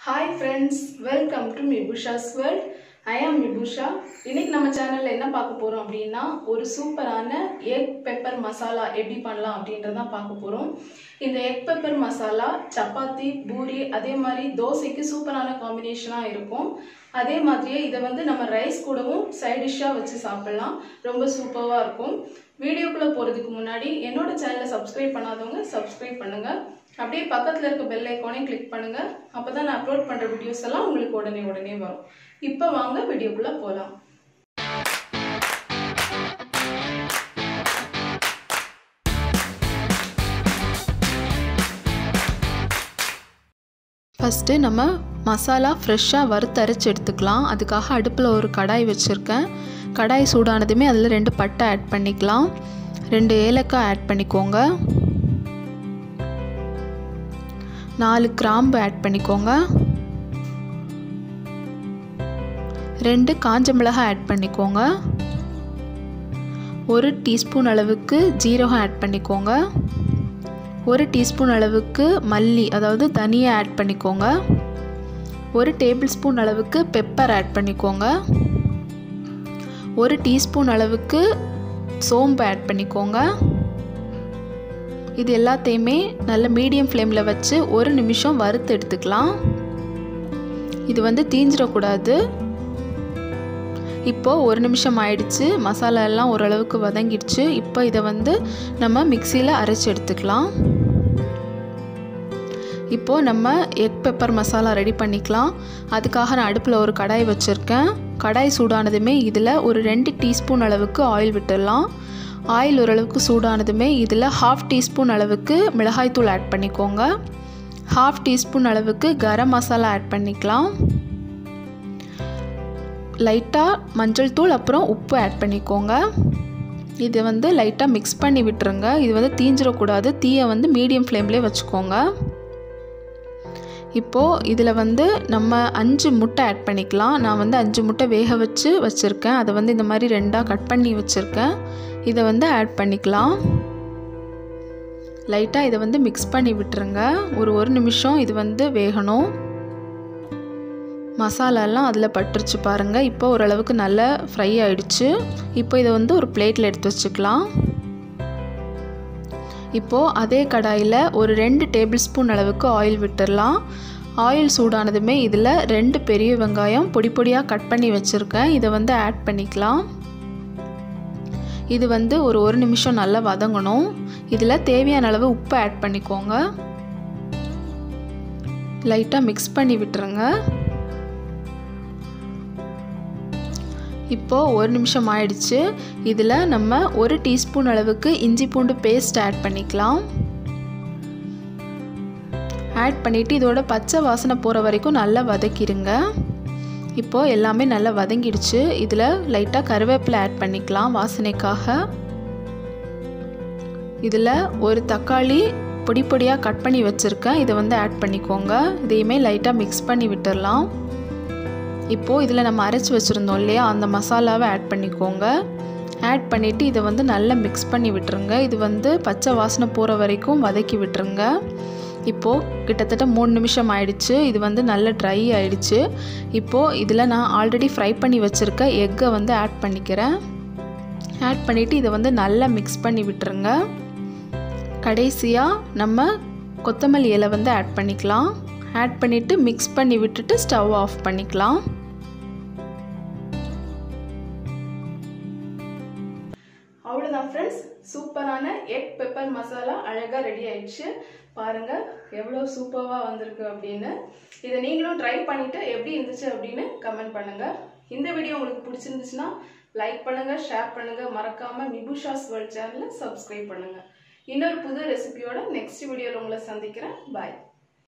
hi friends welcome to Mibusha's world I am Mibusha இன்னைக்கு நம்ம சேனலில் என்ன பார்க்க போகிறோம் அப்படின்னா ஒரு சூப்பரான எக் பெப்பர் மசாலா எப்படி பண்ணலாம் அப்படின்றதான் பார்க்க போகிறோம் இந்த எக் பெப்பர் மசாலா சப்பாத்தி பூரி அதே மாதிரி தோசைக்கு சூப்பரான காம்பினேஷனாக இருக்கும் அதே மாதிரியே இதை வந்து நம்ம ரைஸ் கூடவும் சைட் டிஷ்ஷாக வச்சு சாப்பிட்லாம் ரொம்ப சூப்பராக இருக்கும் வீடியோக்குள்ளே போகிறதுக்கு முன்னாடி என்னோட சேனலை சப்ஸ்கிரைப் பண்ணாதவங்க சப்ஸ்கிரைப் பண்ணுங்கள் அப்படியே பக்கத்தில் இருக்க பெல் ஐக்கானையும் கிளிக் பண்ணுங்கள் அப்போ தான் நான் அப்லோட் பண்ணுற வீடியோஸ் எல்லாம் உங்களுக்கு உடனே உடனே வரும் இப்போ வாங்க வீடியோக்குள்ளே போகலாம் ஃபஸ்ட்டு நம்ம மசாலா ஃப்ரெஷ்ஷாக வறுத்தரைச்சி எடுத்துக்கலாம் அதுக்காக அடுப்பில் ஒரு கடாய் வச்சுருக்கேன் கடாய் சூடானதுமே அதில் ரெண்டு பட்டை ஆட் பண்ணிக்கலாம் ரெண்டு ஏலக்காய் ஆட் பண்ணிக்கோங்க நாலு கிராம்பு ஆட் பண்ணிக்கோங்க ரெண்டு காஞ்ச மிளகாய் ஆட் பண்ணிக்கோங்க ஒரு டீஸ்பூன் அளவுக்கு ஜீரகம் ஆட் பண்ணிக்கோங்க ஒரு டீஸ்பூன் அளவுக்கு மல்லி அதாவது தனியா ஆட் பண்ணிக்கோங்க ஒரு டேபிள் ஸ்பூன் அளவுக்கு பெப்பர் ஆட் பண்ணிக்கோங்க ஒரு டீஸ்பூன் அளவுக்கு சோம்பு ஆட் பண்ணிக்கோங்க இது எல்லாத்தையுமே நல்ல மீடியம் ஃப்ளேமில் வச்சு ஒரு நிமிஷம் வறுத்து எடுத்துக்கலாம் இது வந்து தீஞ்சிடக்கூடாது இப்போது ஒரு நிமிஷம் ஆயிடுச்சு மசாலா எல்லாம் ஓரளவுக்கு வதங்கிடுச்சு இப்போ இதை வந்து நம்ம மிக்சியில் அரைச்சி எடுத்துக்கலாம் இப்போது நம்ம எக் பெப்பர் மசாலா ரெடி பண்ணிக்கலாம் அதுக்காக நான் அடுப்பில் ஒரு கடாய் வச்சுருக்கேன் கடாய் சூடானதுமே இதில் ஒரு ரெண்டு டீஸ்பூன் அளவுக்கு ஆயில் விட்டுடலாம் ஆயில் ஓரளவுக்கு சூடானதுமே இதில் ஹாஃப் டீஸ்பூன் அளவுக்கு மிளகாய்த்தூள் ஆட் பண்ணிக்கோங்க ஹாஃப் டீஸ்பூன் அளவுக்கு கரம் மசாலா ஆட் பண்ணிக்கலாம் லைட்டாக மஞ்சள் தூள் அப்புறம் உப்பு ஆட் பண்ணிக்கோங்க இது வந்து லைட்டாக மிக்ஸ் பண்ணி விட்டுருங்க இது வந்து தீஞ்சிடக்கூடாது தீயை வந்து மீடியம் ஃப்ளேம்லேயே வச்சுக்கோங்க இப்போது இதில் வந்து நம்ம அஞ்சு முட்டை ஆட் பண்ணிக்கலாம் நான் வந்து அஞ்சு முட்டை வேக வச்சு வச்சுருக்கேன் அதை வந்து இந்த மாதிரி ரெண்டாக கட் பண்ணி வச்சுருக்கேன் இதை வந்து ஆட் பண்ணிக்கலாம் லைட்டாக இதை வந்து மிக்ஸ் பண்ணி விட்டுருங்க ஒரு ஒரு நிமிஷம் இது வந்து வேகணும் மசாலாலாம் அதில் பட்டுருச்சு பாருங்கள் இப்போ ஓரளவுக்கு நல்லா ஃப்ரை ஆகிடுச்சு இப்போ இதை வந்து ஒரு பிளேட்டில் எடுத்து வச்சுக்கலாம் இப்போது அதே கடாயில் ஒரு ரெண்டு டேபிள் ஸ்பூன் அளவுக்கு ஆயில் விட்டுடலாம் ஆயில் சூடானதுமே இதில் ரெண்டு பெரிய வெங்காயம் பொடி பொடியாக கட் பண்ணி வச்சுருக்கேன் இதை வந்து ஆட் பண்ணிக்கலாம் இது வந்து ஒரு ஒரு நிமிஷம் நல்லா வதங்கணும் இதில் தேவையான அளவு உப்பு ஆட் பண்ணிக்கோங்க லைட்டாக மிக்ஸ் பண்ணி விட்டுருங்க இப்போது ஒரு நிமிஷம் ஆயிடுச்சு இதில் நம்ம ஒரு டீஸ்பூன் அளவுக்கு இஞ்சி பூண்டு பேஸ்ட் ஆட் பண்ணிக்கலாம் ஆட் பண்ணிவிட்டு இதோட பச்சை வாசனை போகிற வரைக்கும் நல்லா வதக்கிடுங்க இப்போது எல்லாமே நல்லா வதங்கிடுச்சு இதில் லைட்டாக கருவேப்பிலை ஆட் பண்ணிக்கலாம் வாசனைக்காக இதில் ஒரு தக்காளி பொடி பொடியாக கட் பண்ணி வச்சுருக்கேன் இதை வந்து ஆட் பண்ணிக்கோங்க இதையுமே லைட்டாக மிக்ஸ் பண்ணி விட்டுடலாம் இப்போது இதில் நம்ம அரைச்சி வச்சுருந்தோம் இல்லையா அந்த மசாலாவை ஆட் பண்ணிக்கோங்க ஆட் பண்ணிவிட்டு இதை வந்து நல்லா மிக்ஸ் பண்ணி விட்டுருங்க இது வந்து பச்சை வாசனை போகிற வரைக்கும் வதக்கி விட்டுருங்க இப்போது கிட்டத்தட்ட மூணு நிமிஷம் ஆயிடுச்சு இது வந்து நல்ல ட்ரை ஆயிடுச்சு இப்போது இதில் நான் ஆல்ரெடி ஃப்ரை பண்ணி வச்சுருக்க எக்கை வந்து ஆட் பண்ணிக்கிறேன் ஆட் பண்ணிவிட்டு இதை வந்து நல்லா மிக்ஸ் பண்ணி விட்டுருங்க கடைசியாக நம்ம கொத்தமல்லி இலை வந்து ஆட் பண்ணிக்கலாம் ஆட் பண்ணிவிட்டு மிக்ஸ் பண்ணி விட்டுட்டு ஸ்டவ் ஆஃப் பண்ணிக்கலாம் அவ்வளோதான் ஃப்ரெண்ட்ஸ் சூப்பரான எக் பெப்பர் மசாலா அழகாக ரெடி ஆயிடுச்சு பாருங்க எவ்வளோ சூப்பராக வந்திருக்கு அப்படின்னு இதை நீங்களும் ட்ரை பண்ணிட்டு எப்படி இருந்துச்சு அப்படின்னு கமெண்ட் பண்ணுங்க இந்த வீடியோ உங்களுக்கு பிடிச்சிருந்துச்சுன்னா லைக் பண்ணுங்க ஷேர் பண்ணுங்க மறக்காம மிபுஷாஸ் வேர்ல்ட் சேனலை சப்ஸ்கிரைப் பண்ணுங்க இன்னொரு புது ரெசிபியோட நெக்ஸ்ட் வீடியோவில் உங்களை சந்திக்கிறேன் பாய்